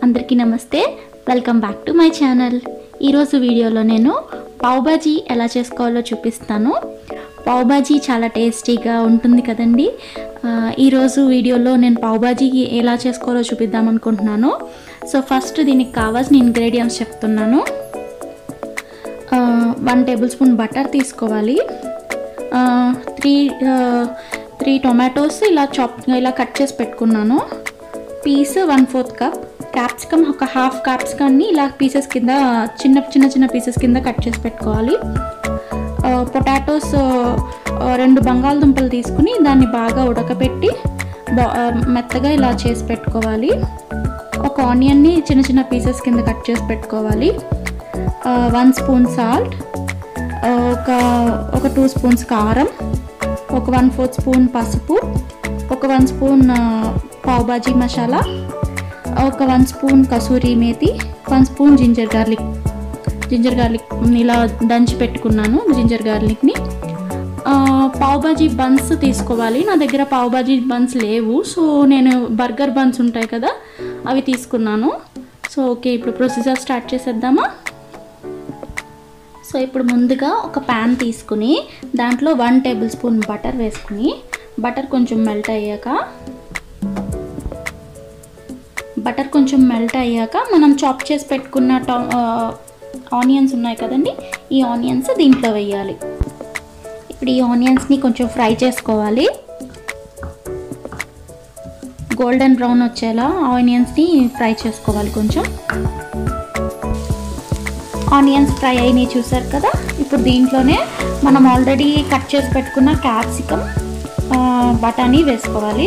అందరికీ నమస్తే welcome back to my channel ఈరోజు వీడియోలో నేను పావుబాజీ ఎలా చేసుకోవాలో చూపిస్తాను పావుబాజీ చాలా టేస్టీగా ఉంటుంది కదండి ఆ, ఈరోజు వీడియోలో నేను పావుబాజీ ఎలా చేసుకోవాలో చూపిద్దాం అనుకుంటున్నాను సో ఫస్ట్ దీనికి కావాల్సిన ఇంగ్రీడియంట్స్ చెప్తున్నాను వన్ టేబుల్ స్పూన్ బటర్ తీసుకోవాలి త్రీ త్రీ టొమాటోస్ ఇలా చాప్ ఇలా కట్ చేసి పెట్టుకున్నాను piece one fourth cup capsicum ఒక హాఫ్ క్యాప్సికమ్ని ఇలా పీసెస్ కింద చిన్న చిన్న చిన్న పీసెస్ కింద కట్ చేసి పెట్టుకోవాలి పొటాటోస్ రెండు బంగాళదుంపలు తీసుకుని దాన్ని బాగా ఉడకపెట్టి బా మెత్తగా ఇలా చేసి పెట్టుకోవాలి ఒక ఆనియన్ని చిన్న చిన్న పీసెస్ కింద కట్ చేసి పెట్టుకోవాలి వన్ స్పూన్ సాల్ట్ ఒక ఒక టూ స్పూన్స్ కారం ఒక వన్ ఫోర్త్ స్పూన్ పసుపు ఒక వన్ స్పూన్ పావుబాజీ మసాలా ఒక one spoon kasuri methi one spoon ginger garlic ginger garlic ఇలా దంచి పెట్టుకున్నాను జింజర్ గార్లిక్ని పావుబాజీ బన్స్ తీసుకోవాలి నా దగ్గర పావుబాజీ బన్స్ లేవు సో నేను బర్గర్ బన్స్ ఉంటాయి కదా అవి తీసుకున్నాను సో ఓకే ఇప్పుడు ప్రొసీజర్ స్టార్ట్ చేసేద్దామా సో ఇప్పుడు ముందుగా ఒక ప్యాన్ తీసుకుని దాంట్లో వన్ టేబుల్ స్పూన్ బటర్ వేసుకుని బటర్ కొంచెం మెల్ట్ అయ్యాక బటర్ కొంచెం మెల్ట్ అయ్యాక మనం చాప్ చేసి పెట్టుకున్న టా ఆనియన్స్ ఉన్నాయి కదండి ఈ ఆనియన్స్ దీంట్లో వేయాలి ఇప్పుడు ఈ ఆనియన్స్ని కొంచెం ఫ్రై చేసుకోవాలి గోల్డెన్ బ్రౌన్ వచ్చేలా ఆనియన్స్ని ఫ్రై చేసుకోవాలి కొంచెం ఆనియన్స్ ఫ్రై అయినాయి చూసారు కదా ఇప్పుడు దీంట్లోనే మనం ఆల్రెడీ కట్ చేసి పెట్టుకున్న క్యాప్సికమ్ బఠానీ వేసుకోవాలి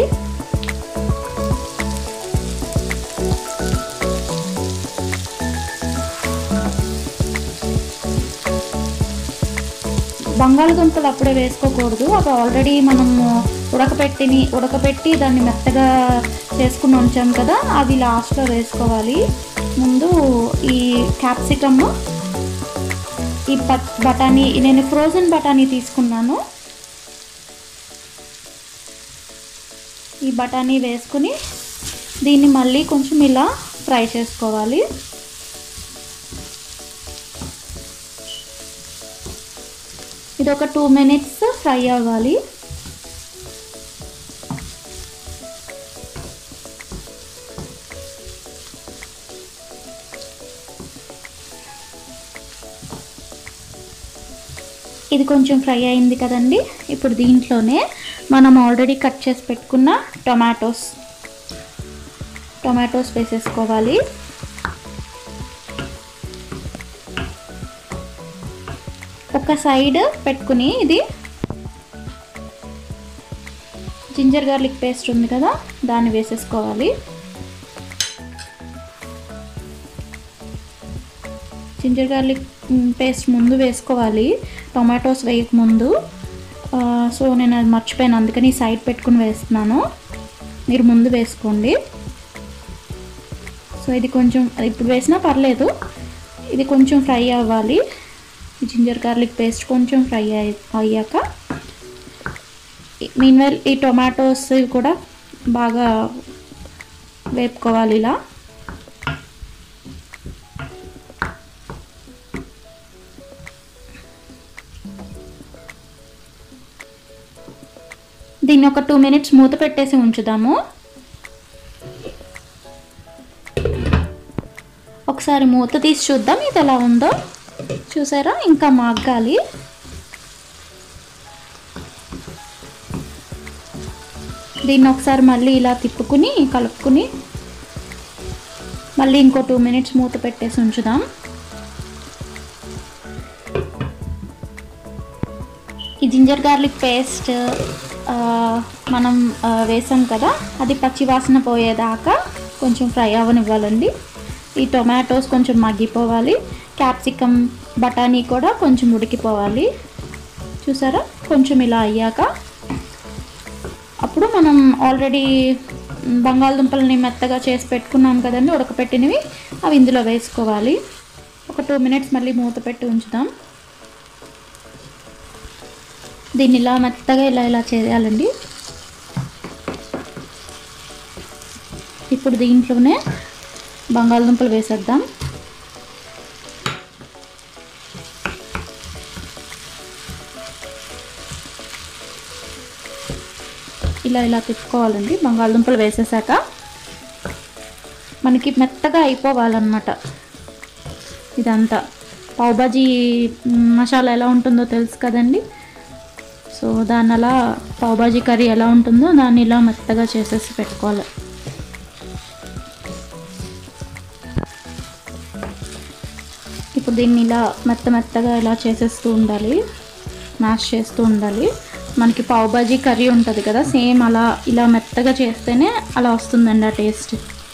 బంగాళదుంపలు అప్పుడే వేసుకోకూడదు అవి ఆల్రెడీ మనము ఉడకపెట్టిని ఉడకపెట్టి దాన్ని మెత్తగా చేసుకుని ఉంచాం కదా అవి లాస్ట్లో వేసుకోవాలి ముందు ఈ క్యాప్సికమ్ ఈ బఠానీ నేను ఫ్రోజన్ బఠానీ తీసుకున్నాను ఈ బఠానీ వేసుకుని దీన్ని మళ్ళీ కొంచెం ఇలా ఫ్రై చేసుకోవాలి ఇది ఒక టూ మినిట్స్ ఫ్రై అవ్వాలి ఇది కొంచెం ఫ్రై అయింది కదండి ఇప్పుడు దీంట్లోనే మనం ఆల్రెడీ కట్ చేసి పెట్టుకున్న టొమాటోస్ టొమాటోస్ వేసేసుకోవాలి ఒక సైడ్ పెట్టుకుని ఇది జింజర్ గార్లిక్ పేస్ట్ ఉంది కదా దాన్ని వేసేసుకోవాలి జింజర్ గార్లిక్ పేస్ట్ ముందు వేసుకోవాలి టొమాటోస్ వేయక ముందు సో నేను అది మర్చిపోయాను అందుకని సైడ్ పెట్టుకుని వేస్తున్నాను మీరు ముందు వేసుకోండి సో ఇది కొంచెం ఇప్పుడు వేసినా పర్లేదు ఇది కొంచెం ఫ్రై అవ్వాలి జింజర్ గార్లిక్ పేస్ట్ కొంచెం ఫ్రై అయ్యాక మీన్వెల్ ఈ టొమాటోస్ కూడా బాగా వేపుకోవాలి ఇలా దీన్ని ఒక టూ మినిట్స్ మూత పెట్టేసి ఉంచుదాము ఒకసారి మూత తీసి చూద్దాం ఇది ఎలా ఉందో చూసారా ఇంకా మగ్గాలి దీన్ని ఒకసారి మళ్ళీ ఇలా తిప్పుకుని కలుపుకుని మళ్ళీ ఇంకో టూ మినిట్స్ మూత పెట్టేసి ఉంచుదాం ఈ జింజర్ గార్లిక్ పేస్ట్ మనం వేసాం కదా అది పచ్చివాసన పోయేదాకా కొంచెం ఫ్రై అవ్వనివ్వాలండి ఈ టొమాటోస్ కొంచెం మగ్గిపోవాలి క్యాప్సికమ్ బఠానీ కూడా కొంచెం ఉడికిపోవాలి చూసారా కొంచెం ఇలా అయ్యాక అప్పుడు మనం ఆల్రెడీ బంగాళదుంపలని మెత్తగా చేసి పెట్టుకున్నాం కదండి ఉడకపెట్టినవి అవి ఇందులో వేసుకోవాలి ఒక టూ మినిట్స్ మళ్ళీ మూత పెట్టి ఉంచుదాం దీన్ని ఇలా మెత్తగా ఇలా ఇలా చేయాలండి ఇప్పుడు దీంట్లోనే బంగాళదుంపలు వేసేద్దాం ఇలా ఇలా తిప్పుకోవాలండి బంగాళదుంపలు వేసేసాక మనకి మెత్తగా అయిపోవాలన్నమాట ఇదంతా పావుబాజీ మ్, మసాలా ఎలా ఉంటుందో తెలుసు కదండి సో దాన్ని అలా పావుబాజీ కర్రీ ఎలా ఉంటుందో దాన్ని ఇలా మెత్తగా చేసేసి పెట్టుకోవాలి ఇప్పుడు దీన్ని ఇలా మెత్త మెత్తగా ఇలా చేసేస్తూ ఉండాలి మ్యాష్ చేస్తూ ఉండాలి మనకి పావుబాజీ కర్రీ ఉంటుంది కదా సేమ్ అలా ఇలా మెత్తగా చేస్తేనే అలా వస్తుందండి ఆ టేస్ట్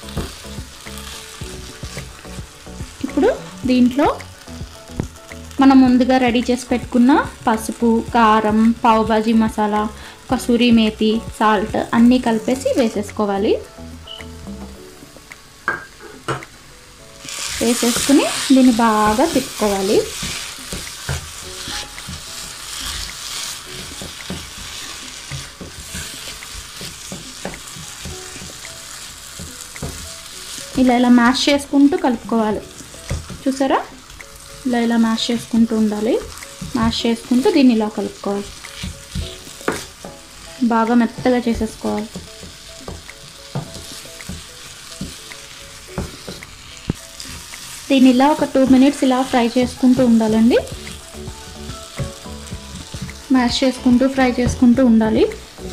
ఇప్పుడు దీంట్లో మనం ముందుగా రెడీ చేసి పెట్టుకున్న పసుపు కారం పావుబాజీ మసాలా కసూరి మేతి సాల్ట్ అన్నీ కలిపేసి వేసేసుకోవాలి వేసేసుకుని దీన్ని బాగా తిప్పుకోవాలి ఇలా ఇలా మ్యాష్ చేసుకుంటూ కలుపుకోవాలి చూసారా ఇలా ఇలా మ్యాష్ చేసుకుంటూ ఉండాలి మ్యాష్ చేసుకుంటూ దీన్ని ఇలా కలుపుకోవాలి బాగా మెత్తగా చేసేసుకోవాలి దీన్ని ఇలా ఒక టూ మినిట్స్ ఇలా ఫ్రై చేసుకుంటూ ఉండాలండి మ్యాష్ చేసుకుంటూ ఫ్రై చేసుకుంటూ ఉండాలి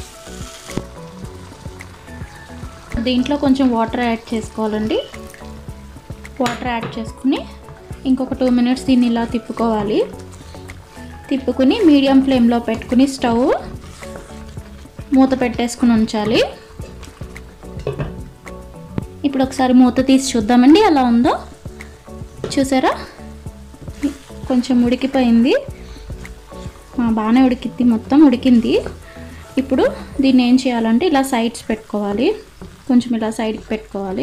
దీంట్లో కొంచెం వాటర్ యాడ్ చేసుకోవాలండి వాటర్ యాడ్ చేసుకుని ఇంకొక టూ మినిట్స్ దీన్ని ఇలా తిప్పుకోవాలి తిప్పుకుని మీడియం ఫ్లేమ్లో పెట్టుకుని స్టవ్ మూత పెట్టేసుకుని ఉంచాలి ఇప్పుడు ఒకసారి మూత తీసి చూద్దామండి ఎలా ఉందో చూసారా కొంచెం ఉడికిపోయింది ఆ, బాగానే ఉడికింది మొత్తం ఉడికింది ఇప్పుడు దీన్ని ఏం చేయాలంటే ఇలా సైడ్స్ పెట్టుకోవాలి కొంచెం ఇలా సైడ్కి పెట్టుకోవాలి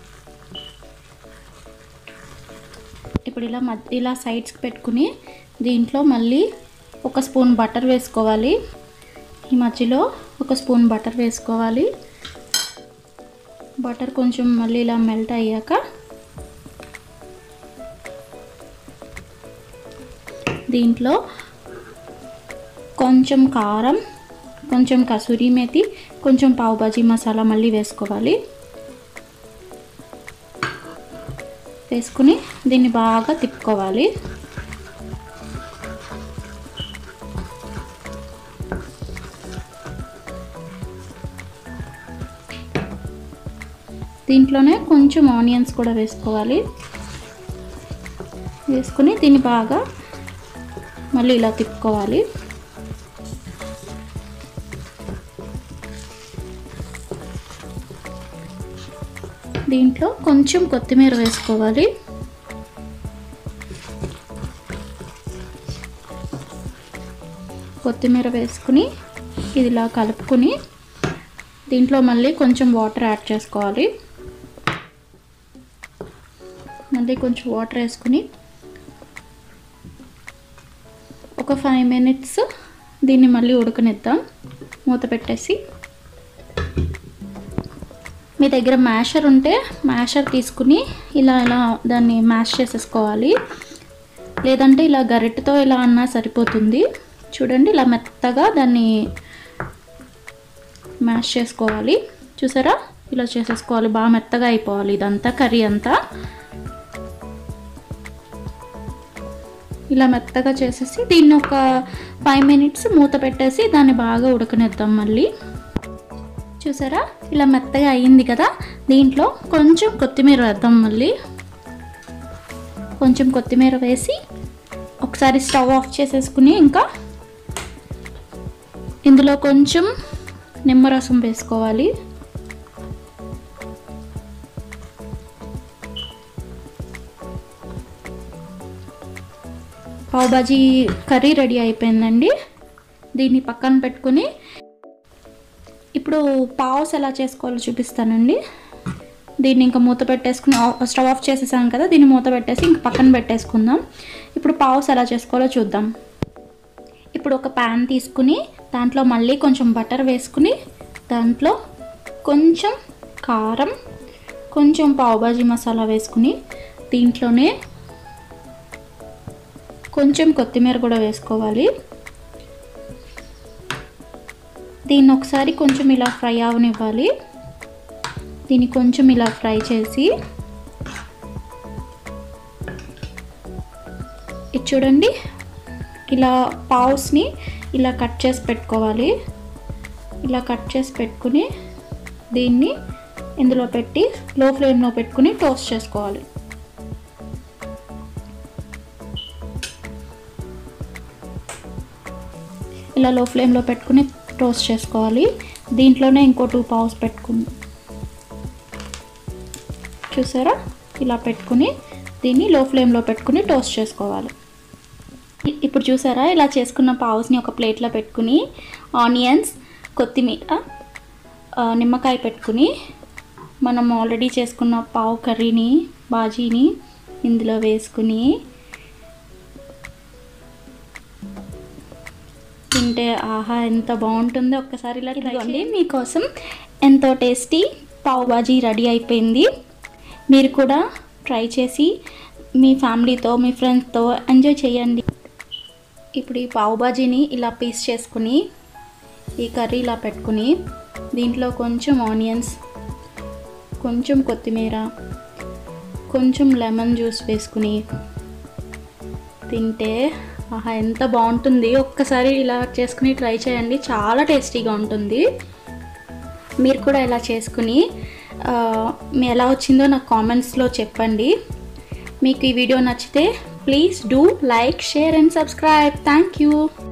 ఇప్పుడు ఇలా మధ్య ఇలా సైడ్స్కి పెట్టుకుని దీంట్లో మళ్ళీ ఒక స్పూన్ బటర్ వేసుకోవాలి ఈ మధ్యలో ఒక స్పూన్ బటర్ వేసుకోవాలి బటర్ కొంచెం మళ్ళీ ఇలా మెల్ట్ అయ్యాక దీంట్లో కొంచెం కారం కొంచెం కసూరి మేతి కొంచెం పావుబాజీ మసాలా మళ్ళీ వేసుకోవాలి వేసుకుని దీన్ని బాగా తిప్పుకోవాలి దీంట్లోనే కొంచెం ఆనియన్స్ కూడా వేసుకోవాలి వేసుకుని దీన్ని బాగా మళ్ళీ ఇలా తిప్పుకోవాలి దీంట్లో కొంచెం కొత్తిమీర వేసుకోవాలి కొత్తిమీర వేసుకుని ఇది ఇలా కలుపుకుని దీంట్లో మళ్ళీ కొంచెం వాటర్ యాడ్ చేసుకోవాలి మళ్ళీ కొంచెం వాటర్ వేసుకుని ఒక ఫైవ్ మినిట్స్ దీన్ని మళ్ళీ ఉడకనిద్దాం మూత పెట్టేసి మీ దగ్గర మ్యాషర్ ఉంటే మ్యాషర్ తీసుకుని ఇలా ఇలా దాన్ని మ్యాష్ చేసేసుకోవాలి లేదంటే ఇలా గరిటెతో ఇలా అన్నా సరిపోతుంది చూడండి ఇలా మెత్తగా దాన్ని మ్యాష్ చేసుకోవాలి చూసారా ఇలా చేసేసుకోవాలి బాగా మెత్తగా అయిపోవాలి ఇదంతా కర్రీ అంతా ఇలా మెత్తగా చేసేసి దీన్ని ఒక ఫైవ్ మినిట్స్ మూత పెట్టేసి దాన్ని బాగా ఉడకనిద్దాం మళ్ళీ చూసారా ఇలా మెత్తగా అయ్యింది కదా దీంట్లో కొంచెం కొత్తిమీర వేద్దాం మళ్ళీ కొంచెం కొత్తిమీర వేసి ఒకసారి స్టవ్ ఆఫ్ చేసేసుకుని ఇంకా ఇందులో కొంచెం నిమ్మరసం వేసుకోవాలి పావుబాజీ కర్రీ రెడీ అయిపోయిందండి దీన్ని పక్కన పెట్టుకుని ఇప్పుడు పావుస్ ఎలా చేసుకోవాలో చూపిస్తానండి దీన్ని ఇంకా మూత పెట్టేసుకుని ఆ- స్టవ్ ఆఫ్ చేసేసాం కదా దీన్ని మూత పెట్టేసి ఇంక పక్కన పెట్టేసుకుందాం ఇప్పుడు పావుస్ ఎలా చేసుకోవాలో చూద్దాం ఇప్పుడు ఒక ప్యాన్ తీసుకుని దాంట్లో మళ్ళీ కొంచెం బటర్ వేసుకుని దాంట్లో కొంచెం కారం కొంచెం పావుబాజీ మసాలా వేసుకుని దీంట్లోనే కొంచెం కొత్తిమీర కూడా వేసుకోవాలి దీన్ని ఒకసారి కొంచెం ఇలా ఫ్రై అవనివ్వాలి దీన్ని కొంచెం ఇలా ఫ్రై చేసి ఇది చూడండి ఇలా పావుస్ని ఇలా కట్ చేసి పెట్టుకోవాలి ఇలా కట్ చేసి పెట్టుకుని దీన్ని ఇందులో పెట్టి లో ఫ్లేమ్లో పెట్టుకుని టోస్ట్ చేసుకోవాలి ఇలా లో ఫ్లేమ్లో పెట్టుకుని టోస్ట్ చేసుకోవాలి దీంట్లోనే ఇంకో టూ పావుస్ పెట్టుకుని చూసారా ఇలా పెట్టుకుని దీన్ని లో ఫ్లేమ్లో పెట్టుకుని టోస్ట్ చేసుకోవాలి ఇ- ఇప్పుడు చూసారా ఇలా చేసుకున్న పావుస్ని ఒక ప్లేట్లో పెట్టుకుని ఆనియన్స్ కొత్తిమీర ఆ, నిమ్మకాయ పెట్టుకుని మనం ఆల్రెడీ చేసుకున్న పావు కర్రీని బాజీని ఇందులో వేసుకుని తింటే ఆహా ఎంత బాగుంటుందో ఒక్కసారి ఇలా ఇదిగోండి మీకోసం ఎంతో టేస్టీ పావు బాజీ రెడీ అయిపోయింది మీరు కూడా ట్రై చేసి మీ ఫ్యామిలీతో మీ ఫ్రెండ్స్తో ఎంజాయ్ చేయండి ఇప్పుడు ఈ పావు బాజీని ఇలా పీస్ చేసుకుని ఈ కర్రీ ఇలా పెట్టుకుని దీంట్లో కొంచెం ఆనియన్స్ కొంచెం కొత్తిమీర కొంచెం లెమన్ జ్యూస్ వేసుకుని తింటే ఆహా ఎంత బాగుంటుంది ఒక్కసారి ఇలా చేసుకుని ట్రై చేయండి చాలా టేస్టీగా ఉంటుంది మీరు కూడా ఇలా చేసుకుని ఆ, మీ ఎలా వచ్చిందో నాకు కామెంట్స్లో చెప్పండి మీకు ఈ వీడియో నచ్చితే please do like share and subscribe thank you